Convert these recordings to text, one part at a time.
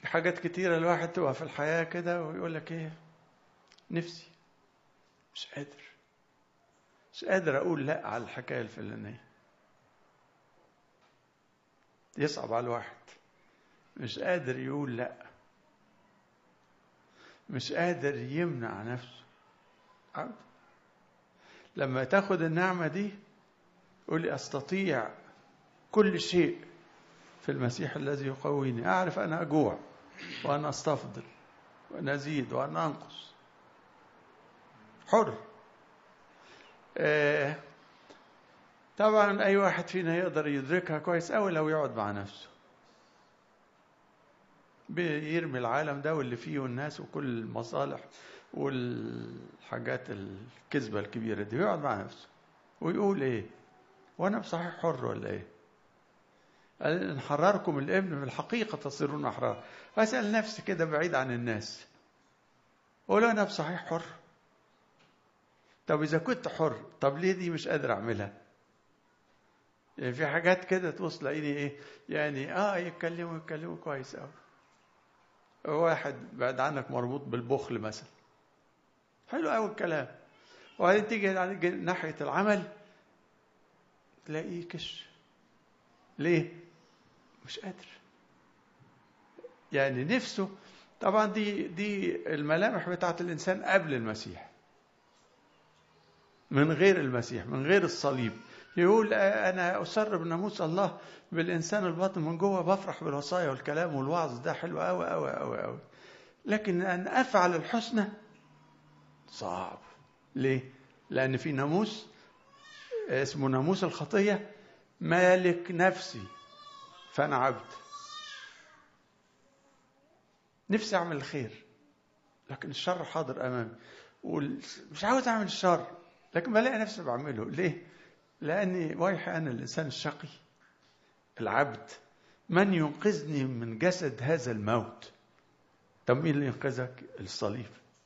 حاجات كتيرة الواحد تبقى في الحياة كده ويقول لك ايه نفسي مش قادر مش قادر اقول لا على الحكاية الفلانية يصعب على الواحد مش قادر يقول لا مش قادر يمنع نفسه عبد. لما تاخد النعمة دي قولي أستطيع كل شيء في المسيح الذي يقويني أعرف أنا أجوع وأنا أستفضل وأنا أزيد وأنا أنقص حر آه طبعا أي واحد فينا يقدر يدركها كويس أوي لو يقعد مع نفسه بيرمي العالم ده واللي فيه والناس وكل المصالح والحاجات الكذبة الكبيرة دي ويقعد مع نفسه ويقول ايه وانا بصحيح حر ولا ايه قال ان حرركم الابن بالحقيقة تصيرون احرار اسأل نفسي كده بعيد عن الناس اقول انا بصحيح حر طب اذا كنت حر طب ليه دي مش قادر اعملها يعني في حاجات كده توصل لاقيني ايه يعني اه يتكلموا يتكلموا كويس قوي واحد بعد عنك مربوط بالبخل مثلا حلو قوي الكلام وبعدين تيجي ناحية العمل تلاقيه كش ليه؟ مش قادر يعني نفسه طبعا دي دي الملامح بتاعت الإنسان قبل المسيح من غير المسيح من غير الصليب يقول أنا أسر بناموس الله بالإنسان الباطن من جوه بفرح بالوصايا والكلام والوعظ ده حلو أوي أوي أوي أوي لكن أن أفعل الحسنى صعب ليه؟ لأن في ناموس اسمه ناموس الخطية مالك نفسي فأنا عبد نفسي أعمل الخير لكن الشر حاضر أمامي مش عاوز أعمل الشر لكن بلاقي نفسي بعمله ليه؟ لأني وايح أنا الإنسان الشقي العبد من ينقذني من جسد هذا الموت طب مين اللي ينقذك الصليب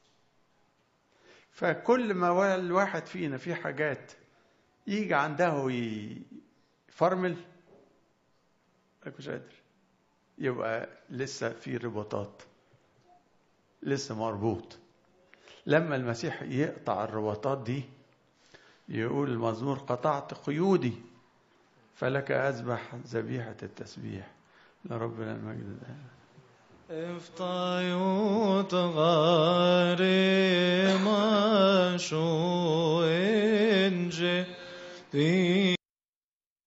فكل ما الواحد فينا في حاجات يجي عنده يفرمل مش قادر يبقى لسه في رباطات لسه مربوط لما المسيح يقطع الرباطات دي يقول المزمور قطعت قيودي فلك أذبح ذبيحة التسبيح لربنا المجد افتايوت غاري ما شو انجي